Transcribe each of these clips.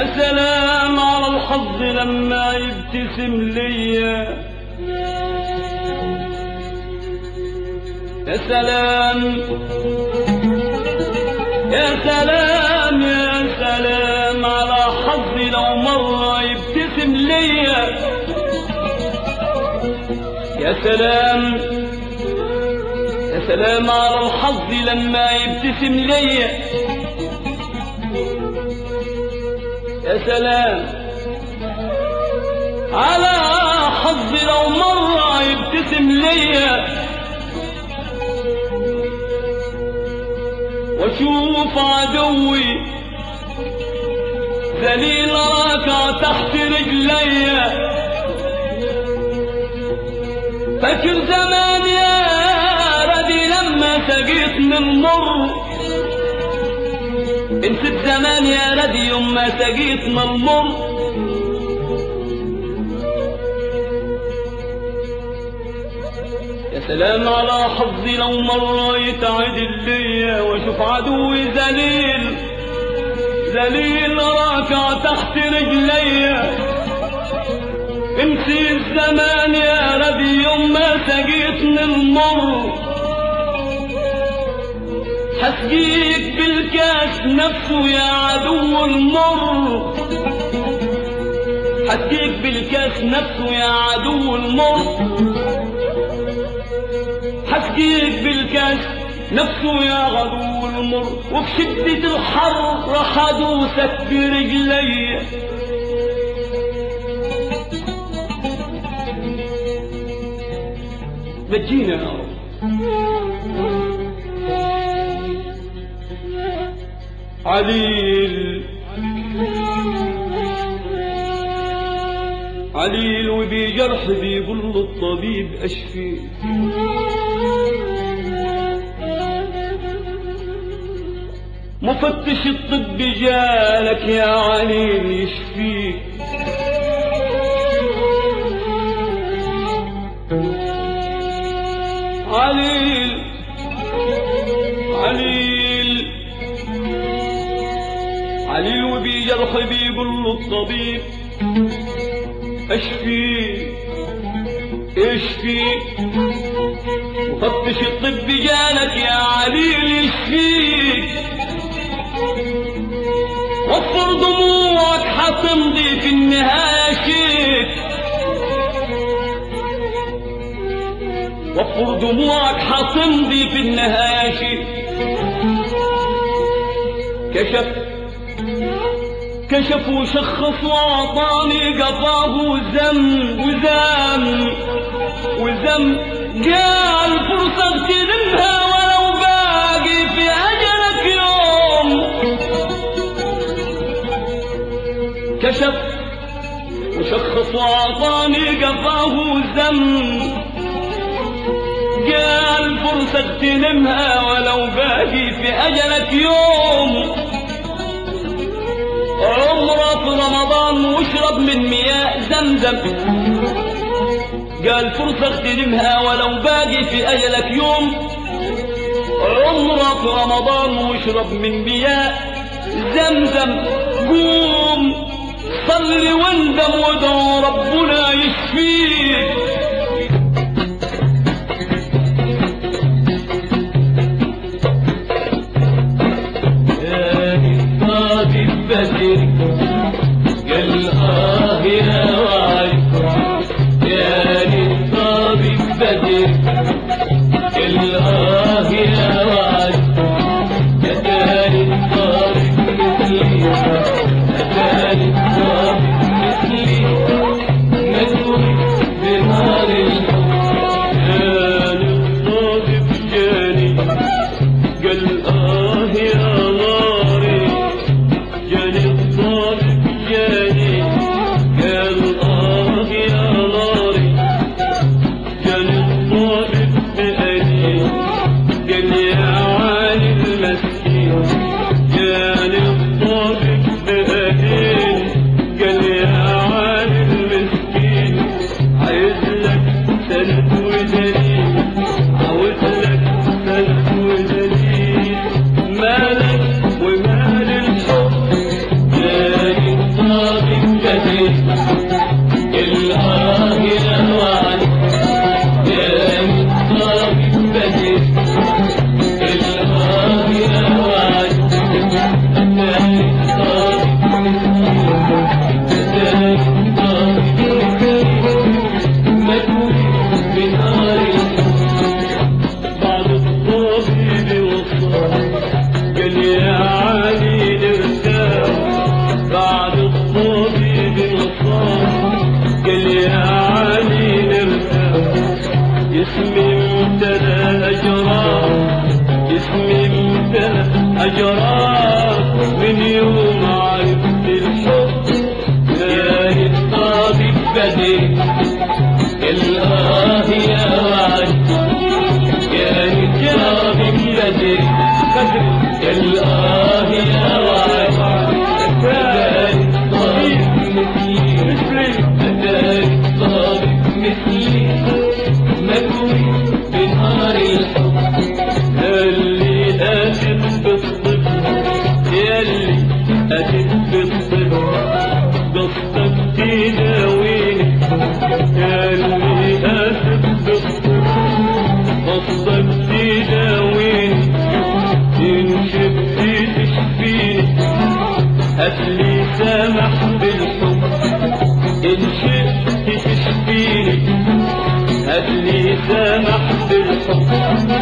سلام على الحظ لما يبتسم ليا يا سلام يا سلام يا سلام على حظي لو مرة يبتسم ليا يا سلام يا سلام على الحظ لما يبتسم ليا يا سلام على حظي لو مرة يبتسم ليا واشوف عدوي ذليل راكع تحت رجليا فاكر زمان يا ردي لما سقيت من مر نسيت زمان يا ردي يوم ما سقيت من المر يا سلام على حظي لو مرة يتعدل ليا واشوف عدوي ذليل ذليل راكع تحت رجليا امسي الزمان يا ردي يوم ما سقيت من المر حسقيك بالكاس نفسه يا عدو المر حسقيك بالكاس نفسه يا عدو المر حسقيك بالكاس نفسه يا عدو المر وفي شدة الحر راح ادوسك برجلي نجينا يا رب عليل عليل وبجرح بيقول الطبيب اشفي مفتش الطب جالك يا عليل يشفيك عليل عليل عليل وبجرح بيقول له الطبيب اشفي اشفي مفتش الطب جالك يا عليل يشفيك وفر دموعك حتمضي في النهاية شيك وفر دموعك حتمضي في النهاية شيك كشف كشف وشخص واعطاني قفاه وزم وزم وزم جاء الفرصة اغتنمها ولو باقي في أجلك يوم كشف وشخص واعطاني قفاه وزم قال فرصة اغتنمها ولو باقي في أجلك يوم عمره في رمضان واشرب من مياه زمزم قال فرصة اغتنمها ولو باقي في أجلك يوم عمره في رمضان واشرب من مياه زمزم قوم صل واندم وادعو ربنا يشفيك بدري قال آه يا وعي يا للطبيب بدري قال آه يا وعي يا تاني الطبيب مثلي يا تاني الطبيب مثلي مدوي بنار الحب يا للطبيب جاني قال آه يا ناري جاني الطالب جاني قال آه يا ناري جاني الطالب بأني قال يا جراك من يوم عرفت الحب كانت طبيب بديل الآه يا وعد كانت طبيب بديل الآه يا وعد كانت طبيب مثلي كانت طبيب مثلي مكوي بنهار الحب اللي قاتل بالطب يلي قاتل بالطب قصتك تداويني يلي قاتل بالطب قصتك تداويني إن شفتي تشفيني هاتلي سامح بالحب إن شفتي تشفيني هاتلي سامح بالحب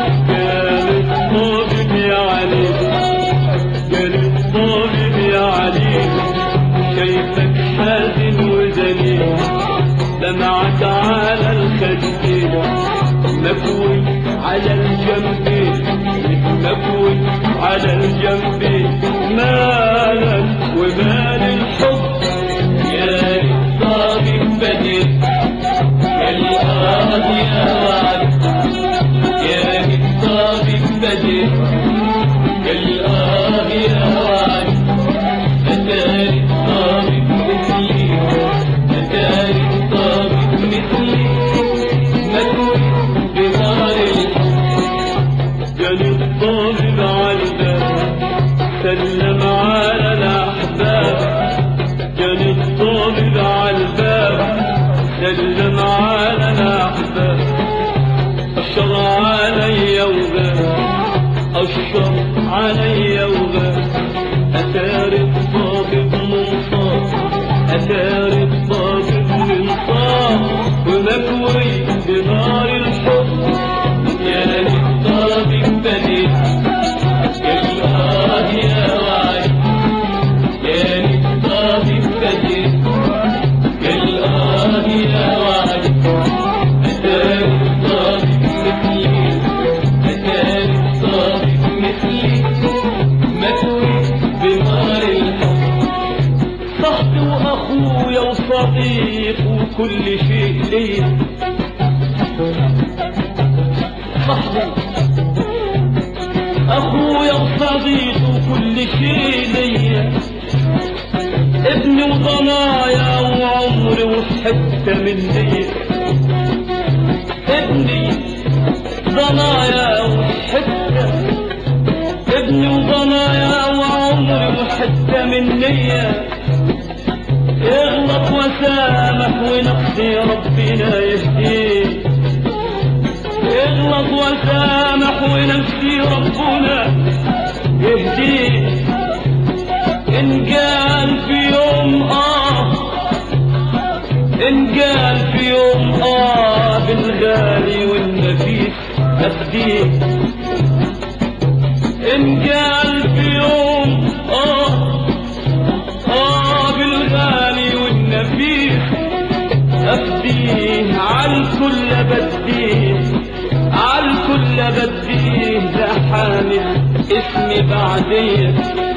كان الطبيب يا علي كان الطبيب يا علي شايفك حزين وذليل دمعك على الخدين مكوي على الجنبين مكوي على الجنبين مالك ومال الحب يا الطبيب بديل يا القاضي يا وعد يا الطبيب بديل يا القاضي يا وعد أتاري الطبيب مثلي أتاري الطبيب مثلي مكوي بنار الحب كان الطبيب على الباب سلم على الأحباب كان الطبيب على الباب سلم على الأحباب أشر علي وغاب أشر علي وغاب أتاري الطبيب منصاف أتاري الطبيب منصاف ومكوي بنار الحب يا للطبيب بديل يا الله يا وعد يا للطبيب بديل يا الله يا وعد أتاري الطبيب مثلي أتاري الطبيب مثلي مكوي بنار الحب صاحبي واخويا وصديق وكل شيء ليا صاحبي اخويا وصديق وكل شيء ليا ابني وضنايا وعمري وحته مني ابني ضنايا وحته ابني وضنايا وعمري وحته مني اغلط وسامح ونقصي ربنا يهديه اغلط وسامح ونفسي ربنا يهديه ان قال في يوم اه ان قال في يوم اه بالغالي والنفيس افديه ان قال في يوم اه اه بالغالي والنفيس افديه عالكل بديه عالكل بديه لحامل اسمي بعديه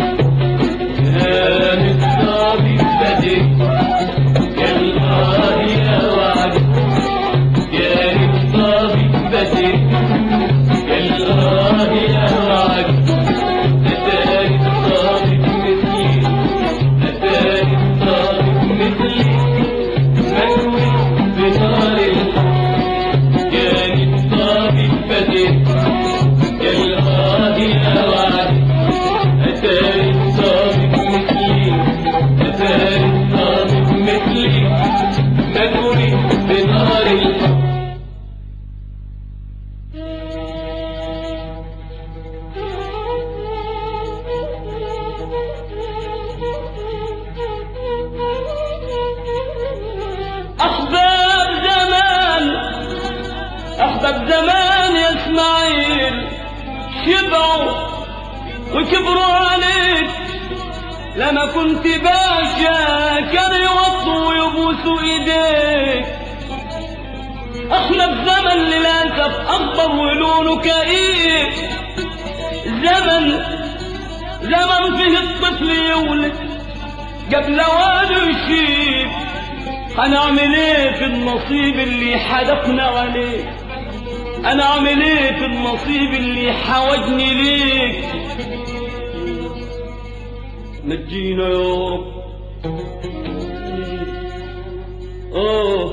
كان الطبيب بديه يا الله يا وعد يا الطبيب بديه يا الله يا وعد أتاني الطبيب مثلي أتاني الطبيب مثلي مكوي بنار الحب كان الطبيب بديل يا الله يا وعد أتاني الطبيب مثلي أتاني الطبيب مثلي مكوي بنار الحب أحباب زمان أحباب زمان يا إسماعيل شبعوا وكبروا عليك لما كنت باشا كانوا يوطوا ويبوسوا ايديك احنا بزمن للاسف اخضر ولونه كئيب زمن زمن فيه الطفل يولد قبل واد يشيب هنعمل ايه في النصيب اللي حدفنا عليه انا اعمل ايه في النصيب اللي حوجني ليك نجينا يا رب اه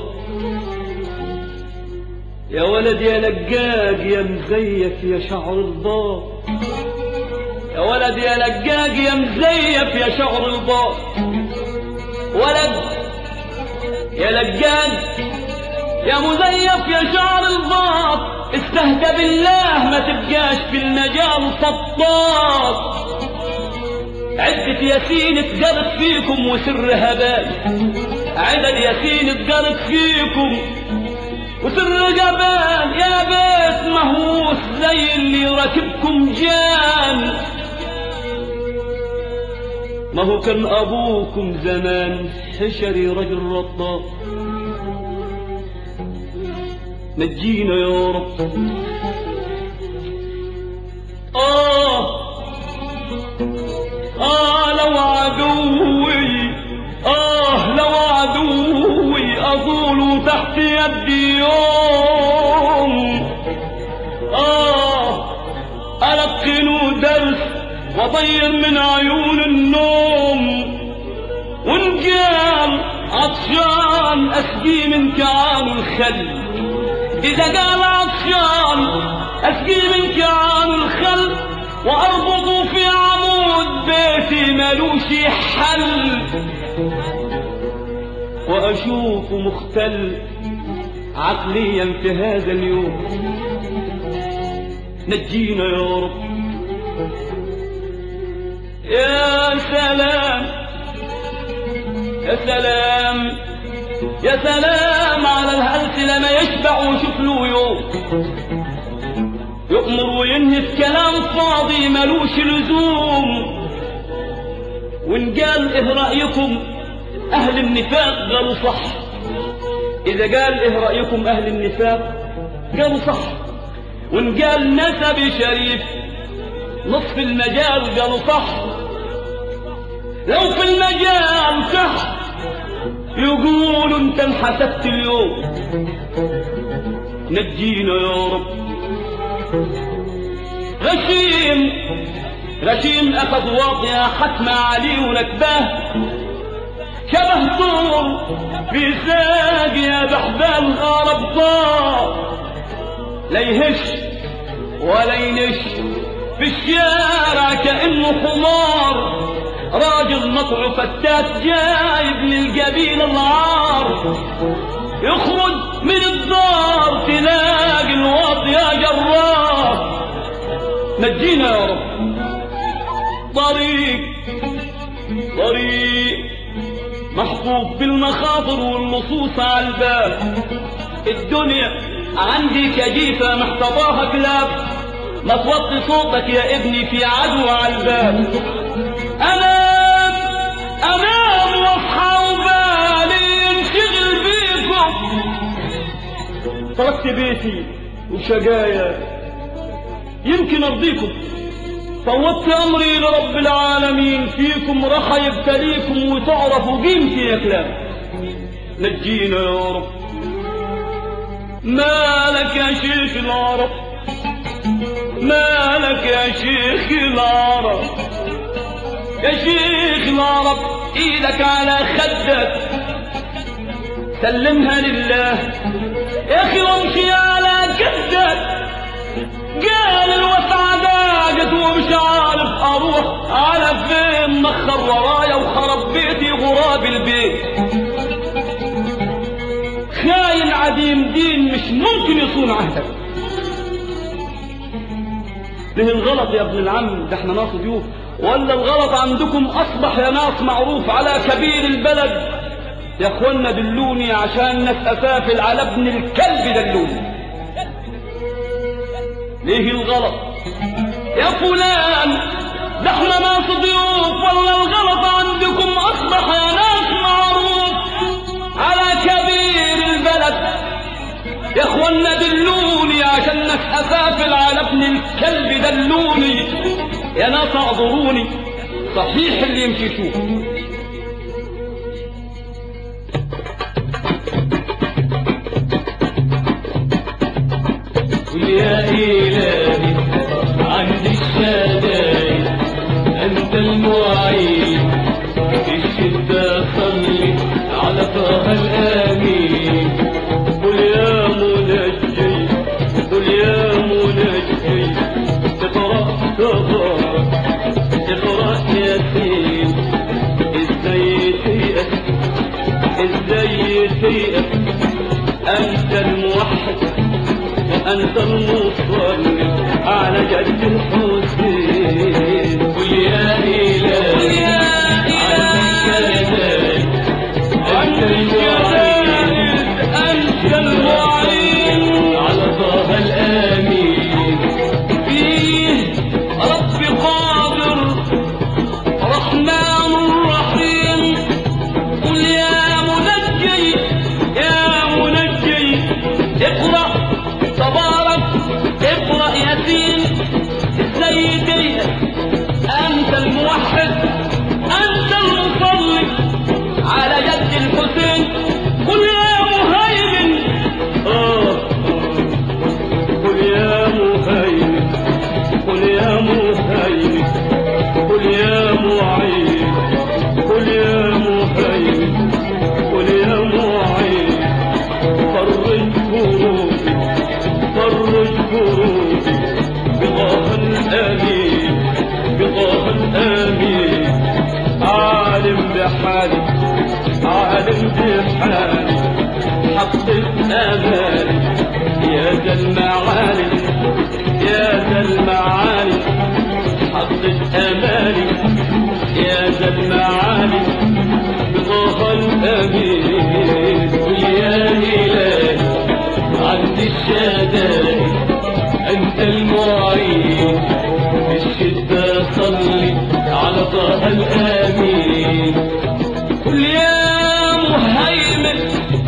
يا ولد يا لجاج يا مزيف يا شعر الباط يا ولد يا لجاج يا مزيف يا شعر الباط ولد يا لجاج يا مزيف يا شعر الباط استهدى بالله ما تبقاش في المجال سطاط عدة ياسين اتجرت فيكم وسر هبال عدد ياسين اتجرت فيكم وسر جبال يا بيت مهووس زي اللي راكبكم جان ما هو كان ابوكم زمان حشري رجل رطاب نجينا يا رب آه آه لو عدوي آه لو عدوي أطول تحت يدي يوم آه ألقنوا درس وطير من عيون النوم ونجال عطشان أسقي من كعان الخل إذا قال عطشان أسقي من كعان الخل وأربط في عمود بيتي ملوش حل وأشوف مختل عقليا في هذا اليوم نجينا يا رب يا سلام يا سلام يا سلام على الهلس لما يشبع ويشوف له يوم يؤمر وينهي في كلام فاضي ملوش لزوم وان قال ايه رايكم اهل النفاق قالوا صح اذا قال ايه رايكم اهل النفاق قالوا صح وان قال نسبي شريف نصف المجال قالوا صح لو في المجال صح يقولوا انت انحسدت اليوم نجينا يا رب غشيم غشيم اخذ واطية حتم علي ونكباه شبه طول في ساق يا بحبال غارب طار لا يهش ولا ينش في الشارع كأنه حمار راجل مطع فتات جايب للقبيل العار يخرج من الدار تلاقي الواطي يا جرار نجينا يا رب طريق طريق محفوظ بالمخاطر واللصوص على الباب الدنيا عندي كجيفة محتضاها كلاب ما توطي صوتك يا ابني في عدو على الباب انام انام واصحى وبالي ينشغل بيكم تركت بيتي وشقايا يمكن ارضيكم فوضت امري لرب العالمين فيكم رخى يبتليكم وتعرفوا قيمتي يا كلاب نجينا يا رب مالك يا شيخ العرب مالك يا شيخ العرب يا شيخ العرب ايدك على خدك سلمها لله يا اخي وامشي على كدك قال الوسعة ضاقت ومش عارف اروح على فين مخر ورايا وخرب بيتي غراب البيت خاين عديم دين مش ممكن يصون عهدك ده الغلط يا ابن العم ده احنا ناس ضيوف ولا الغلط عندكم اصبح يا ناس معروف على كبير البلد يا اخوانا دلوني عشان ناس افافل على ابن الكلب دلوني ليه الغلط يا فلان ده احنا ناس ضيوف ولا الغلط عندكم اصبح يا ناس معروف على كبير البلد يا اخوانا دلوني عشان ناس افافل على ابن الكلب دلوني يا ناس اعذروني صحيح اللي يمشي يشوف يا إلهي عندي الشدايد أنت المعين في الشدة صلي على طه الآمين قل يا منجي قل يا منجي اقرأ تبارك اقرأ ياسين ازاي تيأس ازاي تيأس أنت الموحد وأنت المصلي على جد الحسين قل يا إلهي أنت المعين أنت المعين على طه الآمين فيه رب قادر رحمن رحيم قل يا منجي يا منجي اقرأ تبارك اقرأ ياسين سيدي أنت الموحد أنت المصلي على جد الحسين قل يا مهيمن آه قل يا مهيمن قل يا مهيمن قل يا معين قل يا مهيمن قل يا معين فرج كروبي فرج كروبي بطه الامين بطه الامين عالم بحالي عالم بحالي حقق امالي يا ذا المعالي يا ذا المعالي حقق امالي يا ذا المعالي بطه الامين قل يا الهي عندي الشدائد انت المعين في الشده صلي على طه الامين قل يا مهيمن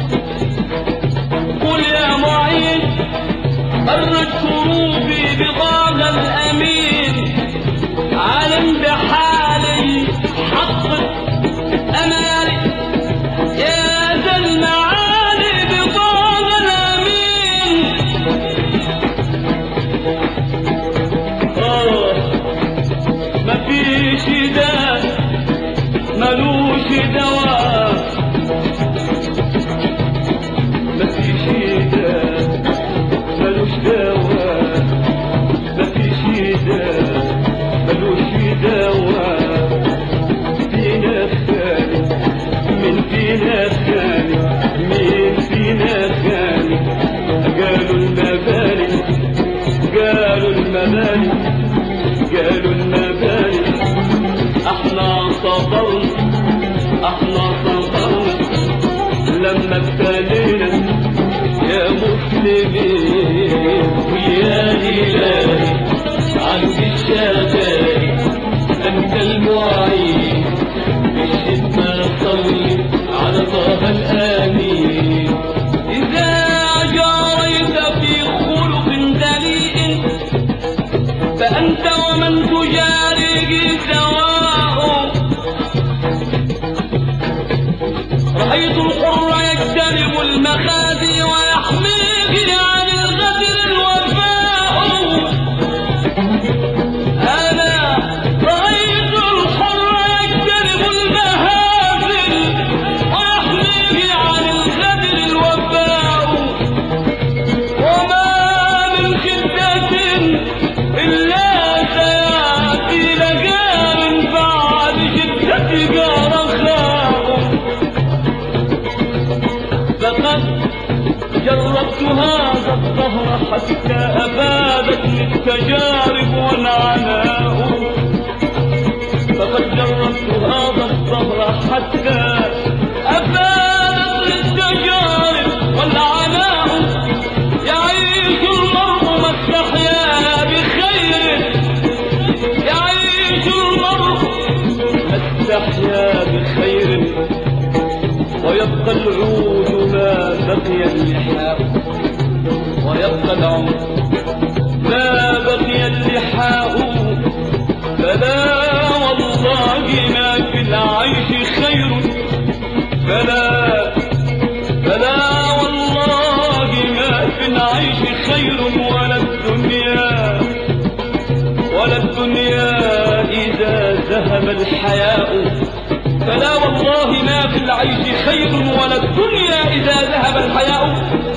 قل يا معين فرج كروبي بطاقة الأمين عالم بحالي حقق أمالي يا ذا المعالي بطاقة الأمين آه مفيش داء ملوش دواء مفيش داء ملوش دواء مفيش داء ملوش دواء فينا خالي من فينا خالي مين فينا خالي قالوا المبالي قالوا المبالي قالوا المبالي احنا صبرنا احنا صبرنا لما ابتلينا يا مسلمين ويا إلهي عندي الشدائد أنت المعين بالشدة صلي على طه الآمين إذا جاريت في خلق دليء فأنت ومن تجاري سواء رأيت الحر يجتنب المخازي ويحميك عن الغدر الوفاء أنا رأيت الحر يجتنب المهازل ويحميك عن الغدر الوفاء وما من شدة إلا سيأتي لقال بعد شدتك رخاء لقد جربت هذا الظهر حتى أفادتني التجارب والعناء فقد جربت هذا الظهر حتى أفادتني التجارب والعناء يعيش المرء ما استحيا بخير يعيش المرء ما استحيا بخير ويبقى العود ما بقي اللحاء ويبقى العمر ما بقي اللحاء الحياء فلا والله ما في العيش خير ولا الدنيا إذا ذهب الحياء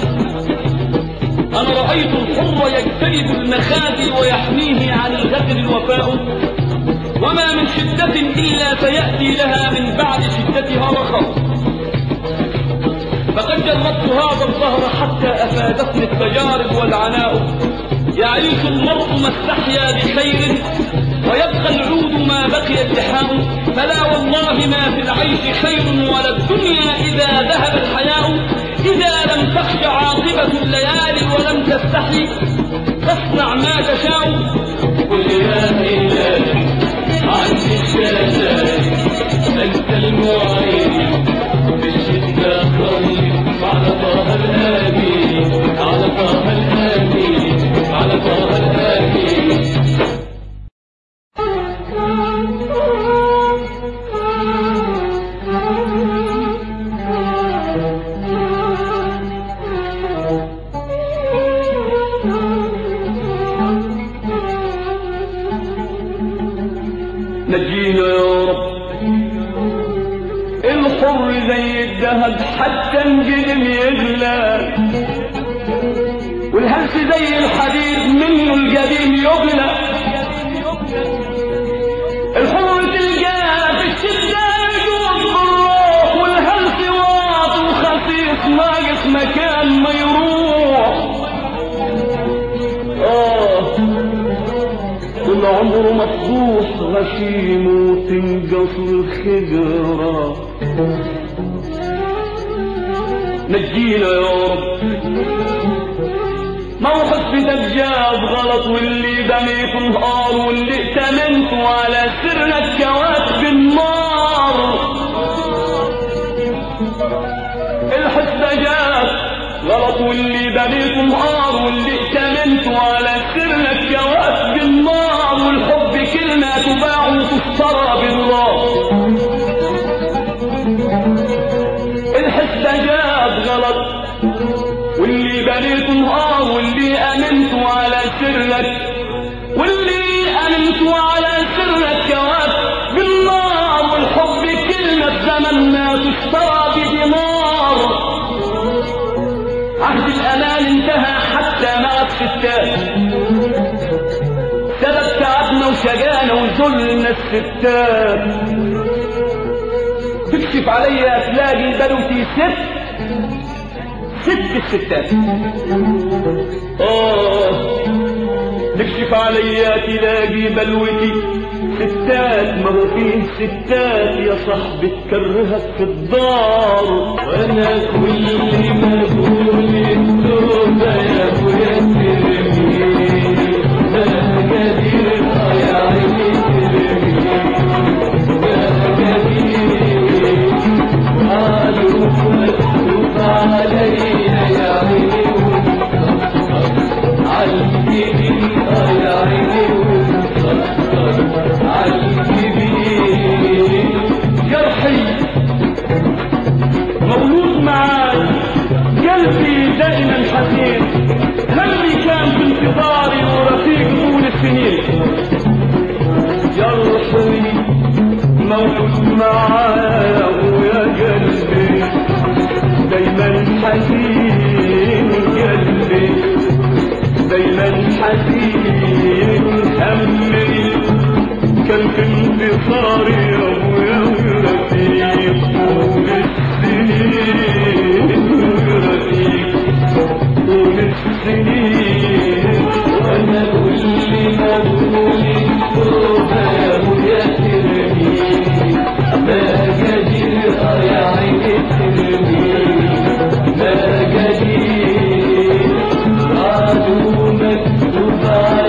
أنا رأيت الحر يجتنب المخازي ويحميه عن الغدر الوفاء وما من شدة إلا سيأتي لها من بعد شدتها رخاء فقد جربت هذا الظهر حتى أفادتني التجارب والعناء يعيش المرء ما استحيا بخير ويبقى العود ما بقي اللحاء فلا والله ما في العيش خير ولا الدنيا إذا ذهب الحياء إذا لم تخش عاقبة الليالي ولم تستحي فاصنع ما تشاء قل يا إلهي عن الشاشات أنت المعين بالشدة قريب على طه الهادي على طه الهادي على طه الهادي نجينا يا رب الحر زي الذهب حتى انجلم يغلى والهلس زي الحديد منه القديم يغلى الحر تلقاه في الشدة يجوز بالروح والهلس واطي وخفيف ناقص مكان ما يروح آه كل عمره مفضوح غشيم وتنقص الخجرة نجينا يا رب موقف في دجاج غلط واللي بنيت نهار واللي ائتمنت على سر الكواكب النار الحسبة جات غلط واللي بنيت نهار واللي ائتمنت على سر الكواكب النار والحب كلمة تباع وتشترى بالله الحسبة جات غلط واللي بنيت نهار واللي امنت على سرك واللي امنت على سرك كواكب بالنار والحب كلمة زمن ما تشترى بدينار عهد الامان انتهى حتى مع الستات سبب تعبنا وشجانا وذلنا الستات تكشف عليا تلاقي بلوتي ست ست الستات آه تكشف عليا تلاقي بلوتي ستات ما هو فيه ستات يا صاحبي تكرهك في الدار وانا كل ما اقول التوبه يا ابويا ترميني انا قدير يا عيني ترميني يا قدير قالوا مكتوب عليا يا عيني عالكبير يا عيني عالكبير جرحي مولود معاي قلبي دائما حزين همي كان في انتظاري ورفيق طول السنين جرحي مولود معايا ويا قلبي دايما حزين قلبي دايما حزين همي كان في انتصاري يا ابويا ورفيق طول السنين ورفيق طول السنين وانا كل ما اقول التوبه يا ابويا ترميني ما قدير يا عيني ترميني ما قدير قالوا مكتوب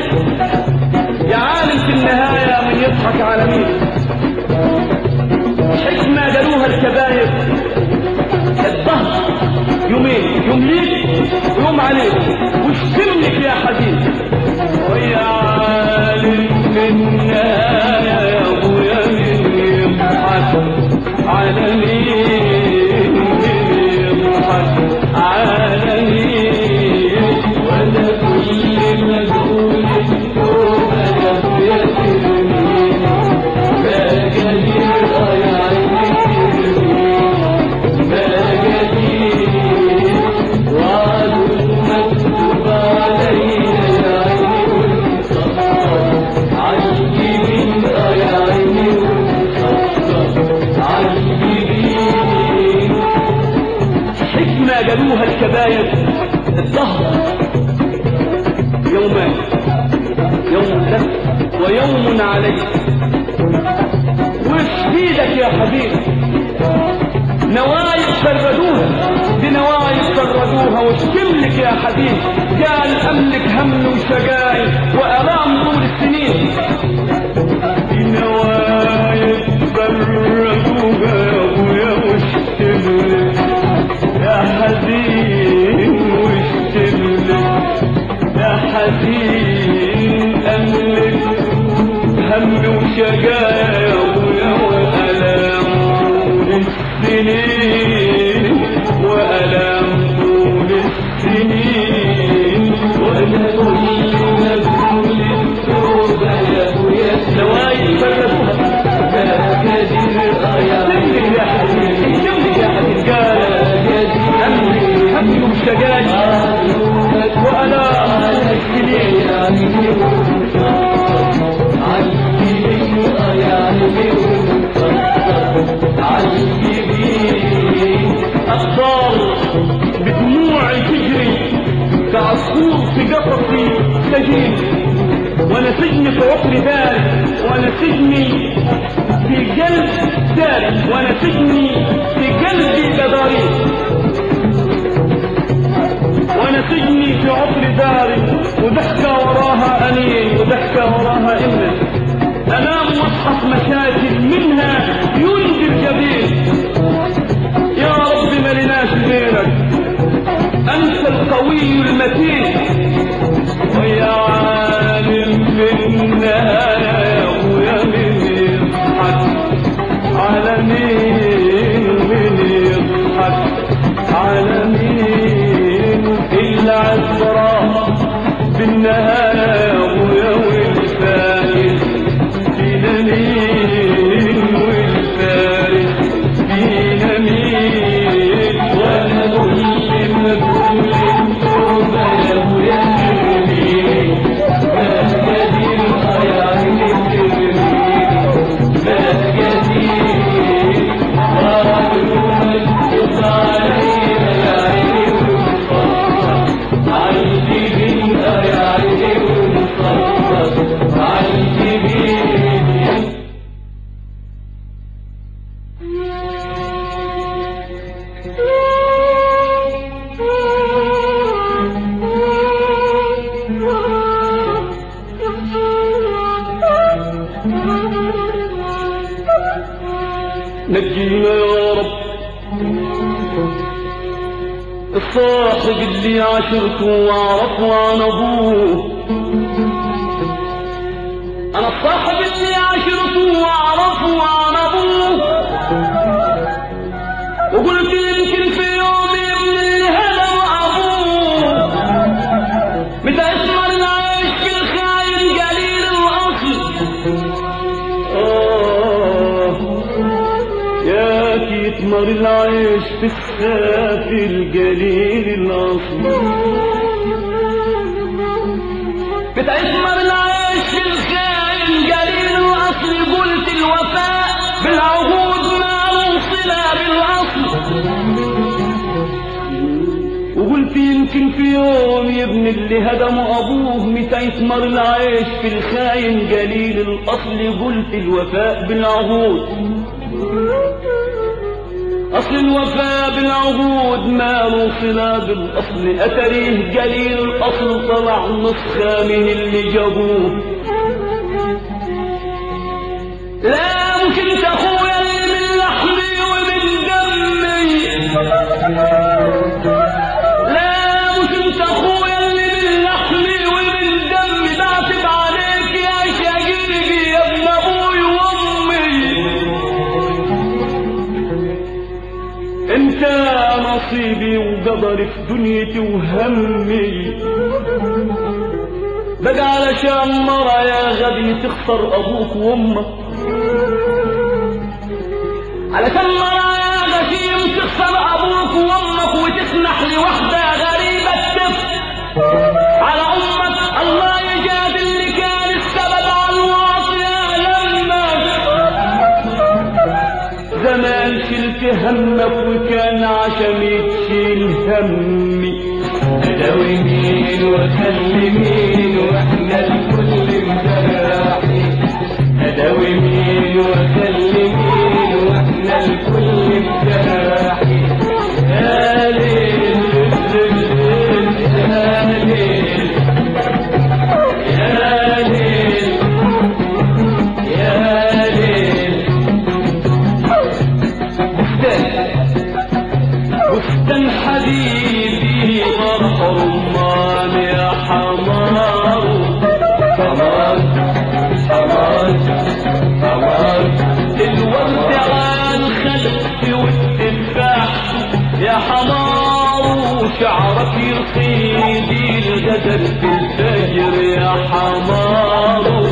يا عالم في النهاية من يضحك على مين حكمة قالوها الكباير الظهر يومين يوم ليك ويوم عليك واشتملك يا حبيب ويا عالم في النهاية يا ابويا من يضحك على مين من يضحك على مين وانا كل ما اقول التوبه يا ابويا ترميني ما قدير يا عيني ترميني ما قدير وعد مكتوب علينا يا عيني والمصطفى عالجبين يا عيني والمصطفى عالجبين حكمة قالوها الكباير الظهر يومان يوم لك ويوم عليك وش بيدك يا حبيبي نوايب سردوها بنوايب سردوها واشتملك يا حبيبي قال املك هم وشقاي والام طول السنين بنوايب سردوها يا ابويا واشتملك يا حزين واشتملك يا حزين أملك هم وشقايا يا أبويا وألام طول السنين وألام طول السنين وانا كل ما اقول التوبه يا ابويا نوايا سردوها ما قدير يا سمك يا حبيبي سمك يا حبيبي قال همي همي وشقاي وألام السنين أخبار بدموعي تجري كعصفور في قفصي سجين وانا سجني في عقر داري وانا سجني في قلب داري وانا سجني في قلبي كداري وانا سجني في عقر داري وضحكة وراها انين وضحكة وراها امن انام واصحى مشاكل منها ينذر جبين يا رب ما لناش غيرك انت القوي المتين ويا عالم في النهاية يا ابويا من يضحك على مين من يضحك على مين العبرة بالنهاية يا ابويا والفائز فينا مين والفارس فينا مين وانا كل ما اقول التوبه يا ابويا ترميني ما قدير يا عيني ترميني ما قدير وعدوا مكتوب علينا يا عيني والمصطفى عالجبين يا عيني والمصطفى عالجبين نجينا يا رب الصاحب اللي عاشرته واعرفه عن ابوه انا الصاحب اللي عاشرته واعرفه عن ابوه وقلت يمكن في يوم من الهدى ابوه متى اسمع العيش الخاين قليل الاصل آه يا يتمر العيش في السافي القليل الأصل بتأثمر العيش في الخاين قليل الأصل قلت الوفاء بالعهود ما موصلة بالأصل وقلت يمكن في يوم يا ابن اللي هدموا أبوه متى يثمر العيش في الخاين قليل الأصل قلت الوفاء بالعهود أصل الوفاء بالعهود وخد ماله صلة بالأصل أتريه قليل الأصل طلع نسخة من اللي جابوه لا ممكن أخويا اللي من لحمي ومن دمي لا ممكن أخويا اللي من لحمي ومن دمي بعتب عليك يا شقيقي يا ابن أبوي وأمي انت نصيبي وقدري في دنيتي وهمي بقى علشان مرة يا غبي تخسر ابوك وامك علشان مرة يا غشيم تخسر ابوك وامك وتسمح لوحدة غريبة تف على امك الله يجاد اللي كان السبب على الواطية لما زمان شلت همك وكان عشمي تشيل همي اداوي مين واخلي مين واحنا الكل مجرحين اداوي مين واخلي مين واحنا الكل مجرحين يا ليل يا ليل يا ليل يا ليل بستان حبيبي فرح رمان يا حمار حمار حمار حمار الورد على الخلف والتفاح يا حمار وشعرك يصيدي الغزل في الفجر يا حمار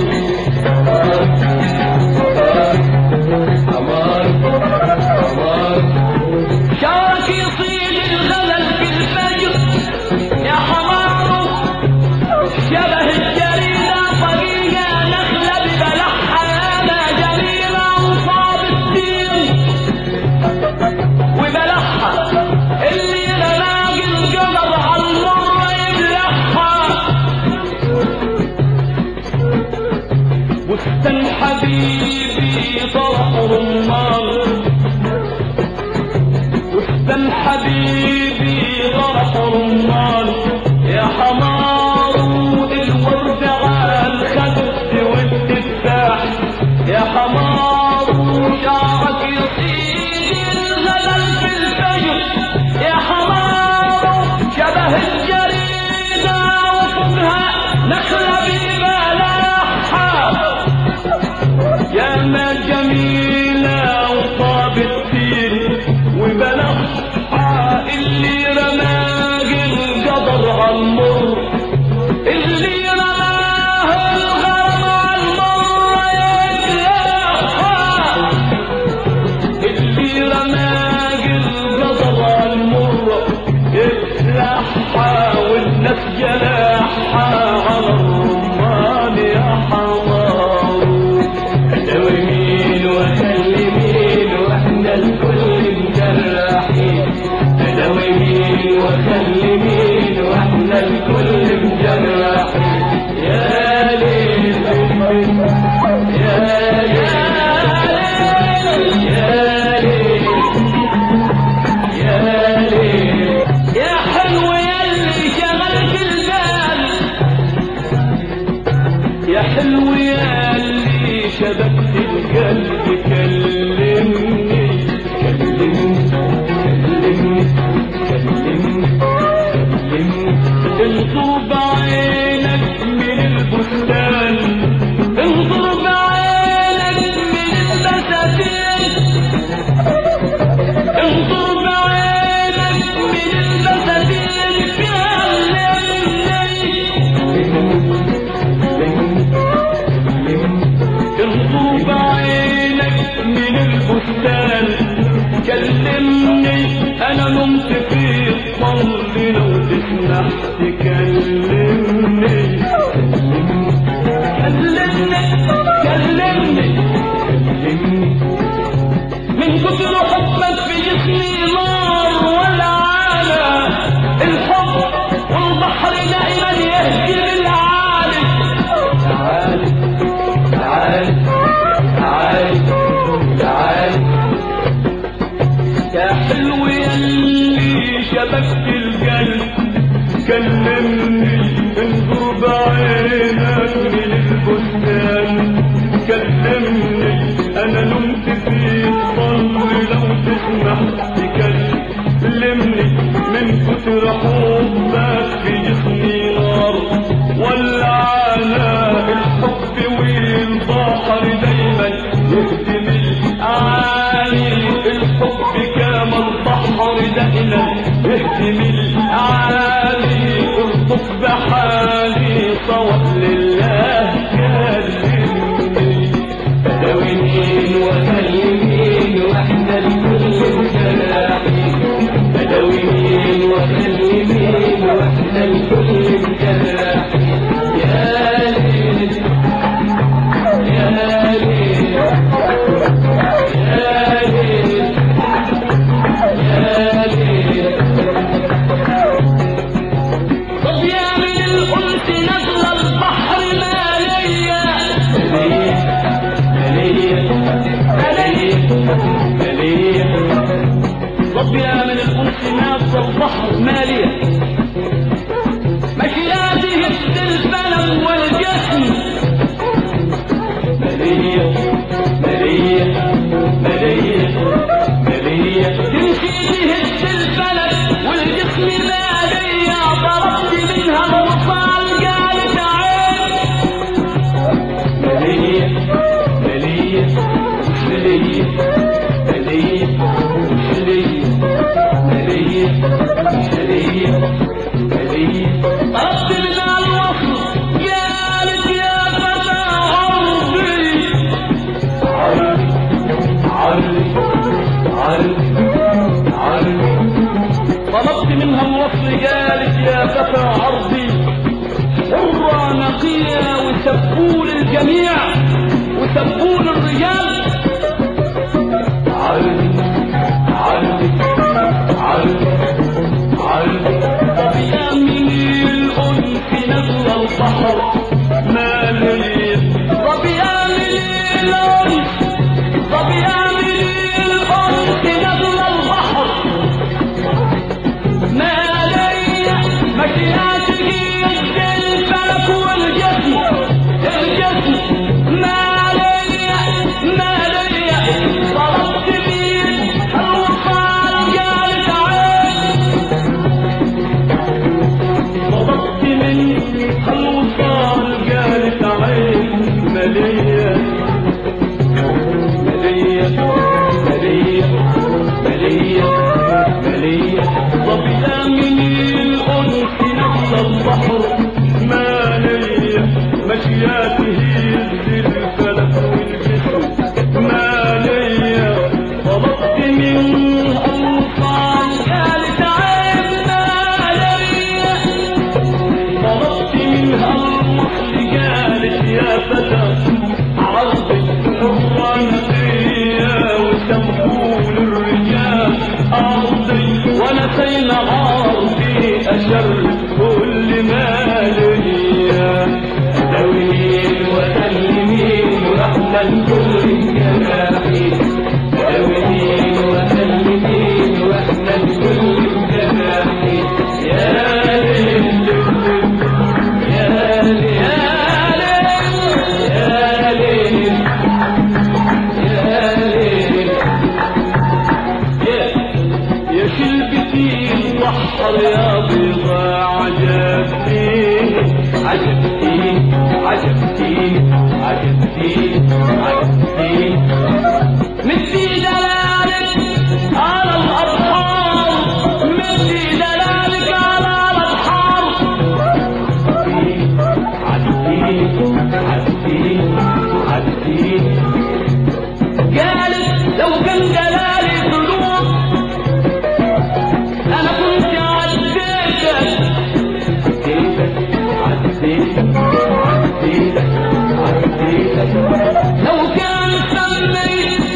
حمار حمار شعرك يصيد الغزل في الفجر يا حمار شبه الجريدة طريقة نخلة ببلحها ياما جميلة وصاب الدين وبلحها اللي رماق القمر على المرة يبلحها وستن حبيبي طرح رمان وستن حبيبي طرح رمان يا حمار الورد على الخد والتفاح يا حمار شعرك يصيد الغلل في الفجر يا حمار شبه الجريدة وفوقها نخلة ببلحها يا ما جميلة وطاب التين وبلحها اللي رماق القدر على المر اللي رماه الغرام على المر يجلحها اللي رماق القدر على المر يجلحها والناس جلاحها على الرمان يا حمار اداوي مين واخلي مين واحنا الكل مجرحين اداوي مين واخلي مين واحنا الكل مجرحين يا ليل يا ليل يا ليل يا ليل يا حلو يلي شغلت البال يا حلو يلي شبكت القلب كلمني كلمني كلمني كلمني كلمني انظر بعينك من البستان انظر بعينك من البساتين انظر بعينك من البساتين كلمني انظر بعينك من البستان كلمني انا نمت في الظل لو تسمح تكلمني كلمني كلمني من كتر حبك في جسمي نار ولعانة الحب والبحر دائما يهجر العالم تعال تعال تعال تعال يا حلو يلي شبكت القلب كلمني انظر بعينك من البستان كلمني انا نمت في صلي لو تسمح تكلمني من كتر حبك في جسمي نار ولعنا الحب والبحر دايما يهدم الأعالي الحب كما البحر دائما يهدم الأعالي اربط بحالي صوت لله كلمني بدويين وكلمين واحنا الكل الجراحين بدويين وكلمين واحنا الكل الجراحين يا ليل يا ليل يا ليل يا ليل طب يا من الأنس نزل البحر ماليا مليء مليء مليء طب يا من الأنس نزل البحر ماليا مشياته السلفلم والجسم مليء مليء مليء مليء تمشي به السلفلم والجسم ماليا ضربت منها الوصال قالت عين مليء مليء مليء مليء مليء مليء مليء مليء ضربت منها الوصل قالت يا فتى عرضي عرضي عرضي عرضي طلبت منها الوصل قالت يا فتى عرضي حرة نقية وسبون الجميع وسبون الرجال عرضي عرضي عرضي عرضي طب يا من الأنس نزل البحر ما لي طب يا من الأنس طب يا من الأنس نزل البحر ما لي مشياتك الفلك والجسم الجسم ما لي ما لي طلبت بيد الوصال قالت عين طلبت من الوصال قالت عين مليا مليء مليء مليء مليء طب يا من الأنس نفس البحر ما لي مشياته الفلك والجسم ما لي طلبت منه أوصال قالت عين ما لي طلبت منها الوصل قالت يا فتى عرضي حرانية وسبون الرجال أرضي ونسينا عرضي أشر كل ما ليا دوين وكلمين واحنا الكل الجراحين دوين وكلمين واحنا الكل الجراحين يا ليل يا ليل يا ليل يا ليل يا شلبتي البحر يا بيضا عجبتي عجبتي عجبتي عجبتي عجبتي مدي دلالك على الأبحار مدي دلالك على الأبحار عجبتي عجبتي عجبتي قالت لو كان دلالي قلوب أنا كنت عديتك عجبتي عجبتي عجبتي لو كان سميت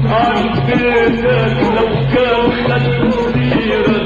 عن بيتك لو كان خد سيرة